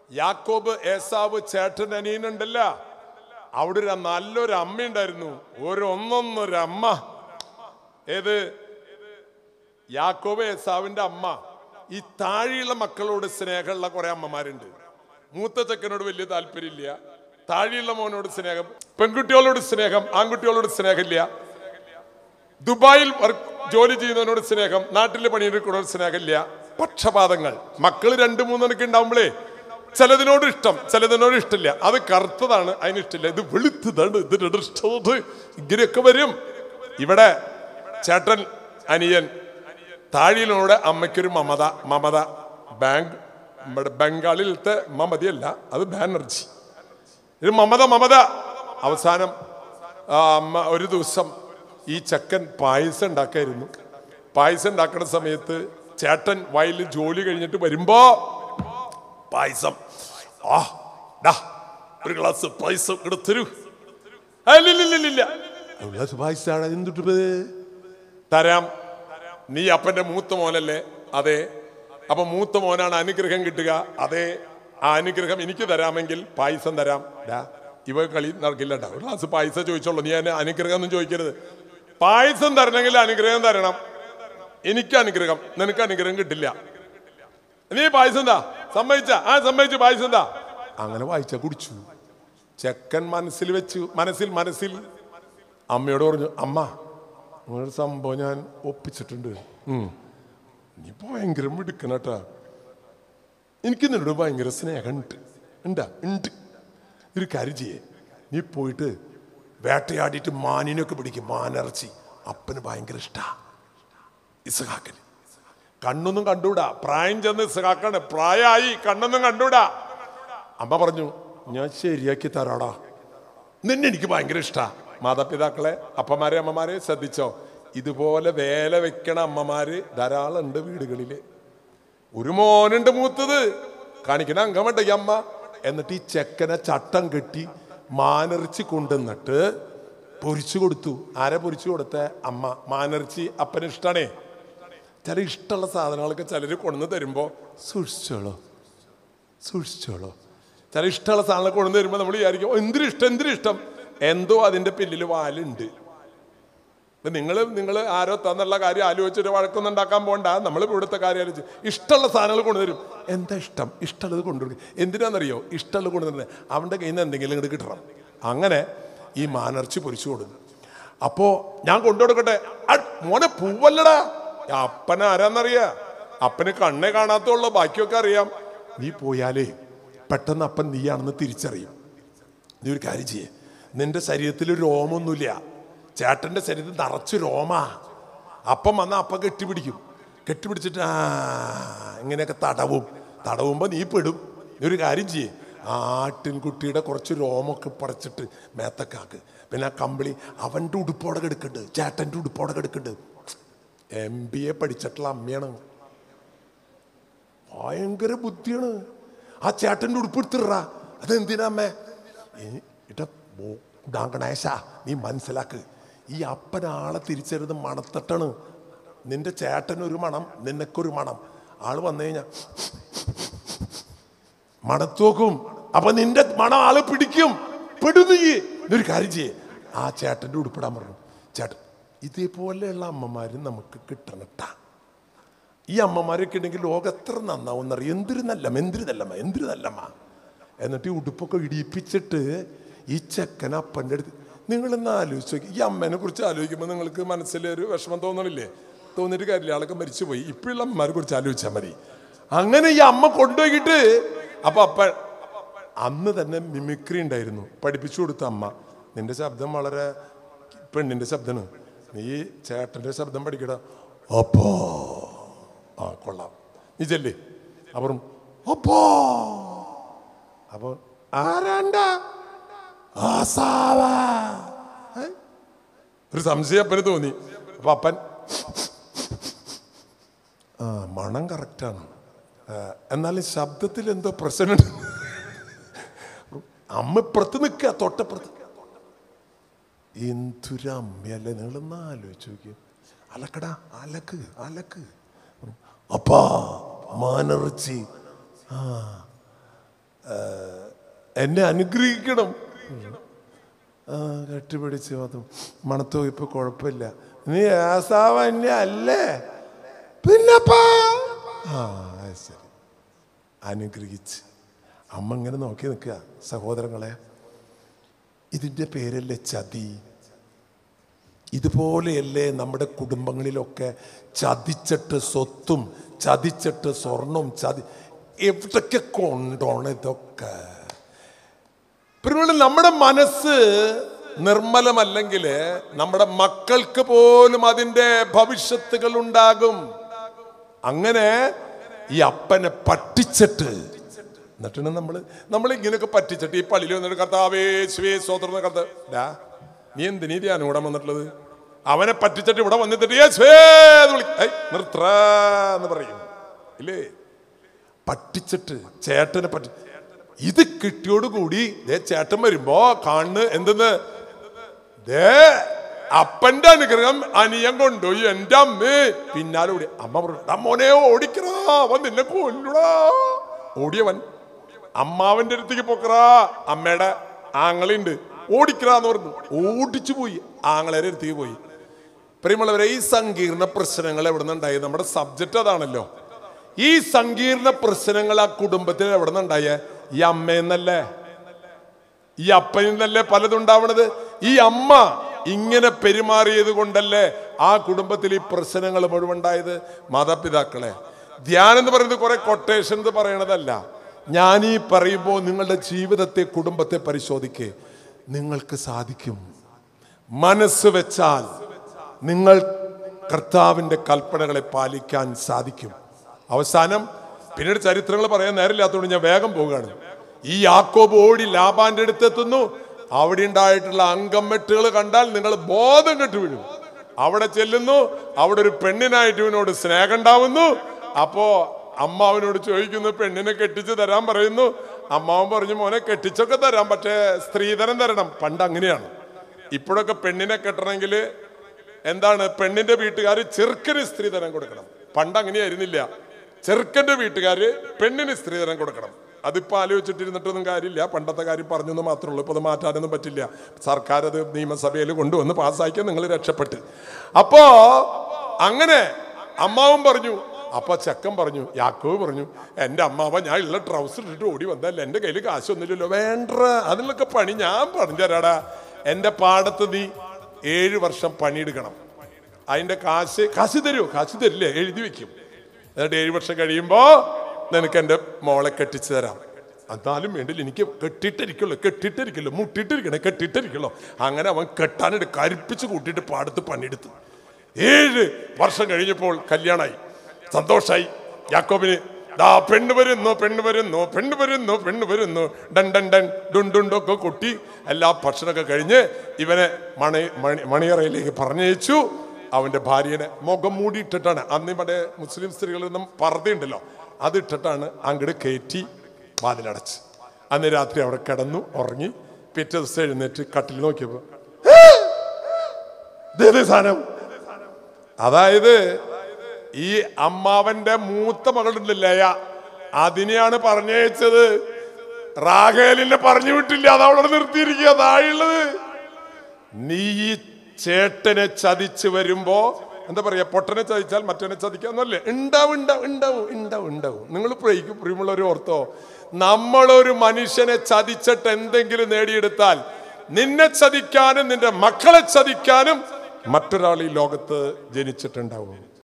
യാക്കോബ് ഏസാവ് ചേട്ടൻ അനിയനുണ്ടല്ല അവിടെ ഒരു നല്ലൊരു അമ്മ ഉണ്ടായിരുന്നു ഒരു ഒന്നൊന്നൊരു അമ്മ ഏത് യാക്കോബ് ഏസാവിന്റെ അമ്മ ഈ താഴെയുള്ള മക്കളോട് സ്നേഹമുള്ള കുറെ അമ്മമാരുണ്ട് മൂത്ത ചെക്കനോട് വലിയ താല്പര്യമില്ല താഴെയുള്ള മോനോട് സ്നേഹം പെൺകുട്ടികളോട് സ്നേഹം ആൺകുട്ടികളോട് സ്നേഹമില്ല ദുബായിൽ വർക്ക് ജോലി ചെയ്യുന്നവനോട് സ്നേഹം നാട്ടിൽ പണിയെടുക്കുന്നവരോട് സ്നേഹമില്ല പക്ഷപാതങ്ങൾ മക്കൾ രണ്ട് മൂന്നെണ്ണക്ക് ഉണ്ടാവുമ്പോഴേ ചിലതിനോട് ഇഷ്ടം ചിലതിനോട് ഇഷ്ടമില്ല അത് കറുത്തതാണ് അതിന് ഇഷ്ടമില്ല ഇത് വെളുത്തതാണ് ഇതിനോട് ഇഷ്ടമുണ്ട് ഇങ്ങനെയൊക്കെ വരും ഇവിടെ ചേട്ടൻ അനിയൻ താഴിയിലൂടെ അമ്മയ്ക്കൊരു മമത മമത ബാങ്ക് ഇവിടെ ബംഗാളിലത്തെ മമതയല്ല അത് ബാനർജി ഇത് മമത മമത അവസാനം ആ അമ്മ ഒരു ദിവസം ഈ ചക്കൻ പായസം ഉണ്ടാക്കായിരുന്നു പായസം ഉണ്ടാക്കുന്ന സമയത്ത് ചേട്ടൻ വയലിൽ ജോലി കഴിഞ്ഞിട്ട് വരുമ്പോ പായസം ആ ഡാ ഒരു ഗ്ലാസ് പായസം ഇവിടെ തരൂ "ആ, ഇല്ല, ഇല്ല, ഇല്ല, ഇല്ല ഒരു ഗ്ലാസ് പായസമാണ് എന്തുട്ട് തരാം നീ അപ്പന്റെ മൂത്ത മോനല്ലേ അതെ അപ്പൊ മൂത്ത മോനാണ് അനുഗ്രഹം കിട്ടുക അതെ ആ അനുഗ്രഹം എനിക്ക് തരാമെങ്കിൽ പായസം തരാം ഡാ ഇവ കളി നടക്കില്ല ട്ടാ. ഒരു ഗ്ലാസ് പായസം ചോദിച്ചോളൂ നീ എന്നെ അനുഗ്രഹം ഒന്നും ചോദിക്കരുത് പായസം തരണമെങ്കിൽ അനുഗ്രഹം തരണം എനിക്ക് അനുഗ്രഹം നിനക്ക് അനുഗ്രഹം കിട്ടില്ല നീ പായസം എന്താ സമ്മതിച്ച ആ സമ്മതിച്ചു പായസം എന്താ അങ്ങനെ വായിച്ച കുടിച്ചു ചെക്കൻ മനസ്സിൽ വെച്ചു മനസ്സിൽ മനസ്സിൽ അമ്മയോട് പറഞ്ഞു അമ്മ ഒരു സംഭവം ഞാൻ ഒപ്പിച്ചിട്ടുണ്ട് ഉം. നീ ഭയങ്കര മിടുക്കനട്ടാ എനിക്ക് നിന്നോട് ഭയങ്കര സ്നേഹമുണ്ട് ഉണ്ടാ ഉണ്ട് ഒരു കാര്യം ചെയ്യേ നീ പോയിട്ട് വേട്ടയാടിയിട്ട് മാനിനൊക്കെ പിടിക്കും മാനിറച്ചി അപ്പന് ഭയങ്കര ഇഷ്ടാ ഇസഹാക്കന് കണ്ണൊന്നും കണ്ടൂടാ പ്രായം ചെന്ന് ഇസഹാക്കാണ് പ്രായമായി കണ്ണൊന്നും കണ്ടൂടാ അമ്മ പറഞ്ഞു ഞാൻ ശരിയാക്കി തരാടാ നിന്നെ എനിക്ക് ഭയങ്കര ഇഷ്ടാ മാതാപിതാക്കളെ അപ്പന്മാരെ അമ്മമാരെ ശ്രദ്ധിച്ചോ ഇതുപോലെ വേല വെക്കണ അമ്മമാര് ധാരാളം ഉണ്ട് വീടുകളില് ഒരു മോനുണ്ട് മൂത്തത് കാണിക്കണ അംഗമുണ്ട് ഈ അമ്മ എന്നിട്ട് ഈ ചെക്കനെ ചട്ടം കെട്ടി മാനിറച്ചി കൊണ്ടുവന്നിട്ട് പൊരിച്ചു കൊടുത്തു ആരെ പൊരിച്ചു കൊടുത്ത അമ്മ മാനിറച്ചി അപ്പന് ഇഷ്ടാണേ ചില ഇഷ്ടമുള്ള സാധനങ്ങളൊക്കെ ചിലർ കൊണ്ടുവന്ന് തരുമ്പോ സൂക്ഷിച്ചോളോ സൂക്ഷിച്ചോളോ ചില ഇഷ്ടമുള്ള സാധനങ്ങൾ കൊണ്ടുവന്ന് തരുമ്പോൾ നമ്മൾ വിചാരിക്കും "ഓ, എന്തൊരു ഇഷ്ടം എന്തൊരു ഇഷ്ടം എന്തോ അതിന്റെ പിന്നിൽ വാലുണ്ട് നിങ്ങൾ നിങ്ങൾ ആരോ തന്നുള്ള കാര്യം ആലോചിച്ചിട്ട് വഴക്കൊന്നും ഉണ്ടാക്കാൻ പോകണ്ട നമ്മൾ ഇവിടുത്തെ കാര്യം ആലോചിച്ച് ഇഷ്ടമുള്ള സാധനങ്ങൾ കൊണ്ടുവരും എന്താ ഇഷ്ടം ഇഷ്ടമുള്ളത് കൊണ്ടുവരും എന്തിനാണെന്നറിയോ ഇഷ്ടമുള്ളത് കൊണ്ടുവരുന്നത് അവൻ്റെ കയ്യിൽ നിന്ന് എന്തെങ്കിലും ഇങ്ങോട്ട് കിട്ടണം അങ്ങനെ ഈ മാനർച്ചി പൊരിച്ചു കൊടുക്കും അപ്പോ ഞാൻ കൊണ്ടുകൊടുക്കട്ടെ ആ, മോനെ പൂവല്ലടാ അപ്പന ആരാന്നറിയാ അപ്പന് കണ്ണേ കാണാത്തുള്ളൂ ബാക്കിയൊക്കെ അറിയാം നീ പോയാലേ പെട്ടെന്ന് അപ്പൻ നീയാണെന്ന് തിരിച്ചറിയും നീ ഒരു കാര്യം ചെയ്യേ നിന്റെ ശരീരത്തിൽ ഒരു രോമൊന്നുമില്ല ചേട്ടന്റെ ശരീരത്തിൽ നിറച്ച് രോമാ അപ്പം വന്ന അപ്പം കെട്ടിപ്പിടിക്കും കെട്ടിപ്പിടിച്ചിട്ട് ആ ഇങ്ങനെയൊക്കെ തടവും തടവുമ്പോൾ നീ പെടും നീ ഒരു കാര്യം ചെയ്യേ ആട്ടിൻകുട്ടിയുടെ കുറച്ച് രോമൊക്കെ പറിച്ചിട്ട് മേത്തക്കാക്ക് പിന്നെ ആ കമ്പിളി അവൻ്റെ ഉടുപ്പോടെ കെടുക്കുന്നുണ്ട് ചേട്ടൻ്റെ ഉടുപ്പോടെ കെടുക്കുന്നുണ്ട് എം ബി എ പഠിച്ചിട്ടുള്ള അമ്മയാണ് ഭയങ്കര ബുദ്ധിയാണ് ആ ചേട്ടൻ്റെ ഉടുപ്പ് എടുത്തിടാ അതെന്തിനാ അമ്മേ ഇട്ട ഗണേശ നീ മനസ്സിലാക്ക് ഈ അപ്പനാളെ തിരിച്ചരുത് മണത്തട്ടാണ് നിന്റെ ചേട്ടനൊരു മണം നിനക്കൊരു മണം ആള് വന്നു കഴിഞ്ഞാ മണത്തോക്കും അപ്പൊ നിന്റെ മണം ആള് പിടിക്കും പെടും നീ നീ ഒരു കാര്യം ചെയ്യേ ആ ചേട്ടന്റെ ഉടുപ്പിടാൻ പറഞ്ഞു ചേട്ടൻ ഇതേപോലെയുള്ള അമ്മമാര് നമുക്ക് കിട്ടണട്ടാ ഈ അമ്മമാരൊക്കെ ഉണ്ടെങ്കിൽ ലോകം എത്ര നന്നാവും എന്നറിയാം എന്തൊരു നല്ലമ്മ എന്തൊരു നല്ലമ്മ എന്തൊരു നല്ലമ്മ എന്നിട്ട് ഈ ഉടുപ്പൊക്കെ ഇടിയിപ്പിച്ചിട്ട് ഈ ചെക്കൻ അപ്പൻ്റെ അടുത്ത് നിങ്ങളൊന്ന് ആലോചിച്ച് നോക്കി ഈ അമ്മേനെ കുറിച്ച് ആലോചിക്കുമ്പോൾ നിങ്ങൾക്ക് മനസ്സിൽ ഒരു വിഷമം തോന്നണില്ലേ തോന്നിയിട്ട് കാര്യമില്ല ആളൊക്കെ മരിച്ചുപോയി ഇപ്പോഴുള്ള അമ്മമാരെ കുറിച്ച് ആലോചിച്ചാൽ മതി അങ്ങനെ ഈ അമ്മ കൊണ്ടുപോയിട്ട് അപ്പൊ അപ്പൻ അന്ന് തന്നെ മിമിക്രി ഉണ്ടായിരുന്നു പഠിപ്പിച്ചു കൊടുത്ത അമ്മ നിന്റെ ശബ്ദം വളരെ പെണ്ണിന്റെ ശബ്ദമാണ് നീ ചേട്ടന്റെ ശബ്ദം പഠിക്കട അപ്പോ ആ കൊള്ളാം നീ ചെല്ലേ അപ്പം അപ്പോ അപ്പൊ ആരാണ്ട ആസാവാ. ഏ? ഒരു സംശയം അപ്പന് തോന്നി അപ്പൊ അപ്പൻ ആ മണം കറക്റ്റാണ് എന്നാലും ശബ്ദത്തിൽ എന്തോ പ്രശ്നമുണ്ട് അമ്മ ഇപ്പുറത്ത് നിൽക്കുക തൊട്ടപ്പുറത്ത് എന്തൊരു അമ്മയല്ലേ നിങ്ങളൊന്ന് ആലോചിച്ച് നോക്കിയ അലക്കടാ അലക്ക് അലക്ക് അപ്പാ മാനിറച്ചി ആ എന്നെ അനുഗ്രഹിക്കണം ആ കെട്ടിപ്പിടിച്ച് അതും മണത്തോ ഇപ്പൊ കുഴപ്പമില്ല നീ ഏസാവ് എന്നെ അല്ലേ പിന്നപ്പാ ആ അത് ശരി അനുഗ്രഹിച്ച് അമ്മ ഇങ്ങനെ നോക്കി നിൽക്കുക സഹോദരങ്ങളെ ഇതിൻ്റെ പേരല്ലേ ചതി ഇതുപോലെയല്ലേ നമ്മുടെ കുടുംബങ്ങളിലൊക്കെ ചതിച്ചിട്ട് സ്വത്തും ചതിച്ചിട്ട് സ്വർണവും ചതി എവിടൊക്കെ കൊണ്ടോണം ഇതൊക്കെ പിന്നെ നമ്മുടെ മനസ്സ് നിർമ്മലമല്ലെങ്കിൽ നമ്മുടെ മക്കൾക്ക് പോലും അതിൻ്റെ ഭവിഷ്യത്തുകൾ ഉണ്ടാകും അങ്ങനെ ഈ അപ്പനെ പറ്റിച്ചിട്ട് എന്നിട്ടാണ് നമ്മൾ നമ്മൾ ഇങ്ങനെയൊക്കെ പറ്റിച്ചിട്ട് ഈ പള്ളിയിൽ വന്നിട്ട് കർത്താവേ സ്വേ സ്വതന്ത്രം കർത്ത ഡാ നീ എന്തിനീ ധ്യാനം കൂടാൻ വന്നിട്ടുള്ളത് അവനെ പറ്റിച്ചിട്ട് ഇവിടെ വന്നിട്ട് യേശുവേ എന്ന് വിളി ഏയ് നിർത്താ എന്ന് പറയും ഇല്ലേ പറ്റിച്ചിട്ട് ചേട്ടനെ പറ്റി ഇത് കിട്ടിയോടുകൂടി ദേ ചേട്ടൻ വരുമ്പോ കാണുന്നു എന്തെന്ന് ദേ അപ്പന്റെ അനുഗ്രഹം അനിയൻ കൊണ്ടുപോയി എന്റെ അമ്മേ പിന്നാലെ ഓടി അമ്മ പറഞ്ഞു "ഡാ മോനെ ഓടിക്കറാ അവൻ നിന്നെ കൊല്ലുടാ ഓടിയവൻ അമ്മാവന്റെ അടുത്തേക്ക് പൊക്കറാ അമ്മയുടെ ആങ്ങളുണ്ട് ഓടിക്കറാന്ന് പറഞ്ഞു ഓടിച്ചു പോയി ആങ്ങളേരെ അടുത്തേക്ക് പോയി പ്രിയമുള്ളവരെ ഈ സങ്കീർണ പ്രശ്നങ്ങൾ എവിടെ നിന്നുണ്ടായി നമ്മുടെ സബ്ജക്റ്റ് അതാണല്ലോ ഈ സങ്കീർണ പ്രശ്നങ്ങൾ ആ കുടുംബത്തിൽ എവിടെ നിന്നുണ്ടായേ ഈ അമ്മയെന്നല്ലേ ഈ അപ്പനിൽ നിന്നല്ലേ പലതും ഉണ്ടാവണത് ഈ അമ്മ ഇങ്ങനെ പെരുമാറിയത് കൊണ്ടല്ലേ ആ കുടുംബത്തിൽ ഈ പ്രശ്നങ്ങൾ മുഴുവൻ ഉണ്ടായത് മാതാപിതാക്കളെ ധ്യാനം എന്ന് പറയുന്നത് കുറെ കൊട്ടേഷൻ എന്ന് പറയണതല്ല ഞാൻ ഈ പറയുമ്പോൾ നിങ്ങളുടെ ജീവിതത്തെ കുടുംബത്തെ പരിശോധിക്കേ നിങ്ങൾക്ക് സാധിക്കും മനസ്സ് വെച്ചാൽ നിങ്ങൾ കർത്താവിന്റെ കൽപ്പനകളെ പാലിക്കാൻ സാധിക്കും അവസാനം പിന്നീട് ചരിത്രങ്ങൾ പറയാൻ നേരമില്ലാത്തതുകൊണ്ട് ഞാൻ വേഗം പോവുകയാണ് ഈ യാക്കോബ് ഓടി ലാബാന്റെ അടുത്തെത്തുന്നു അവിടെ ഉണ്ടായിട്ടുള്ള അങ്കമെട്ടുകൾ കണ്ടാൽ നിങ്ങൾ ബോധം കെട്ടു വീഴും അവിടെ ചെല്ലുന്നു അവിടെ ഒരു പെണ്ണിനായിട്ട് ഇവനോട് സ്നേഹം ഉണ്ടാവുന്നു അപ്പോ അമ്മ അവനോട് ചോദിക്കുന്നു പെണ്ണിനെ കെട്ടിച്ച് തരാൻ പറയുന്നു അമ്മാവൻ പറഞ്ഞു മോനെ കെട്ടിച്ചൊക്കെ തരാം പക്ഷേ സ്ത്രീധനം തരണം പണ്ട് അങ്ങനെയാണ് ഇപ്പോഴൊക്കെ പെണ്ണിനെ കെട്ടണമെങ്കിൽ എന്താണ് പെണ്ണിന്റെ വീട്ടുകാർ ചെറുക്കന് സ്ത്രീധനം കൊടുക്കണം പണ്ട് അങ്ങനെയായിരുന്നില്ല ചെറുക്കന്റെ വീട്ടുകാര് പെണ്ണിന് സ്ത്രീധനം കൊടുക്കണം അതിപ്പോ ആലോചിച്ചിട്ടിരുന്നിട്ടൊന്നും കാര്യമില്ല പണ്ടത്തെ കാര്യം പറഞ്ഞെന്ന് മാത്രമേ ഉള്ളൂ ഇപ്പൊ അത് മാറ്റാനൊന്നും പറ്റില്ല സർക്കാർ അത് നിയമസഭയിൽ കൊണ്ടുവന്ന് പാസ്സാക്കിയാൽ നിങ്ങൾ രക്ഷപ്പെട്ട് അപ്പോ അങ്ങനെ അമ്മാവും പറഞ്ഞു അപ്പൊ ചെക്കൻ പറഞ്ഞു യാക്കോവ് പറഞ്ഞു എന്റെ അമ്മാവ ഞാൻ ഉള്ള ട്രൗസർ ഇട്ടിട്ട് ഓടി വന്നല്ല എന്റെ കയ്യിൽ കാശൊന്നുമില്ലല്ലോ വേണ്ട അതിനൊക്കെ പണി ഞാൻ പറഞ്ഞു തരാടാ എന്റെ പാടത്ത് നീ ഏഴ് വർഷം പണിയെടുക്കണം അതിന്റെ കാശ് കാശ് തരുമോ കാശ് തരില്ലേ എഴുതി വെക്കും എന്നിട്ട് ഏഴ് വർഷം കഴിയുമ്പോ നിനക്ക് എൻ്റെ മോളെ കെട്ടിച്ചു തരാം എന്നാലും വേണ്ടില്ല എനിക്ക് കെട്ടിട്ടിരിക്കുള്ളൂ കെട്ടിട്ടിരിക്കുള്ളൂ മുട്ടിട്ടിരിക്കണേ കെട്ടിട്ടിരിക്കുള്ളൂ അങ്ങനെ അവൻ കെട്ടാനിട്ട് കരിപ്പിച്ച് കൂട്ടിയിട്ട് പാടത്ത് പണിയെടുത്തു ഏഴ് വർഷം കഴിഞ്ഞപ്പോൾ കല്യാണമായി സന്തോഷായി യാക്കോബിന് ദാ പെണ്ണ് വരുന്നു പെണ്ണ് വരുന്നു പെണ്ണ് വരുന്നു പെണ്ണ് വരുന്നു ഡൺ ഡൺ ഡൺ ഡുൺ ഡുണ്ടൊക്കെ കൊട്ടി എല്ലാ ഭക്ഷണമൊക്കെ കഴിഞ്ഞ് ഇവനെ മണി മണി മണിയറയിലേക്ക് പറഞ്ഞയച്ചു അവന്റെ ഭാര്യനെ മുഖം മൂടി ഇട്ടിട്ടാണ് അന്ന് ഇവിടെ മുസ്ലിം സ്ത്രീകളൊന്നും പർദ്ദയുണ്ടല്ലോ അത് ഇട്ടിട്ടാണ് അങ്ങോട്ട് കയറ്റി വാതിലടച്ച് അന്ന് രാത്രി അവിടെ കിടന്നു ഉറങ്ങി പിറ്റേ ദിവസം എഴുന്നേറ്റ് കട്ടിൽ നോക്കിയപ്പോ ഇതേത് സാധനം അതായത് ഈ അമ്മാവന്റെ മൂത്ത മകളുണ്ട് ലയ അതിനെയാണ് പറഞ്ഞയച്ചത് റാഖേലിനെ പറഞ്ഞു വിട്ടില്ല അത് അവിടെ നിർത്തിയിരിക്കുക താഴെയുള്ളത് നീ ഈ ചേട്ടനെ ചതിച്ച് വരുമ്പോ എന്താ പറയാ പൊട്ടനെ ചതിച്ചാൽ മറ്റവനെ ചതിക്കാന്നല്ലേ ഉണ്ടാവും ഉണ്ടാവും ഉണ്ടാവും ഉണ്ടാവും ഉണ്ടാവും നിങ്ങൾ പ്രയോഗിക്കും പ്രിയമുള്ളവർ ഓർത്തോ നമ്മളൊരു മനുഷ്യനെ ചതിച്ചിട്ട് എന്തെങ്കിലും നേടിയെടുത്താൽ നിന്നെ ചതിക്കാനും നിന്റെ മക്കളെ ചതിക്കാനും മറ്റൊരാൾ ഈ ലോകത്ത് ജനിച്ചിട്ടുണ്ടാവും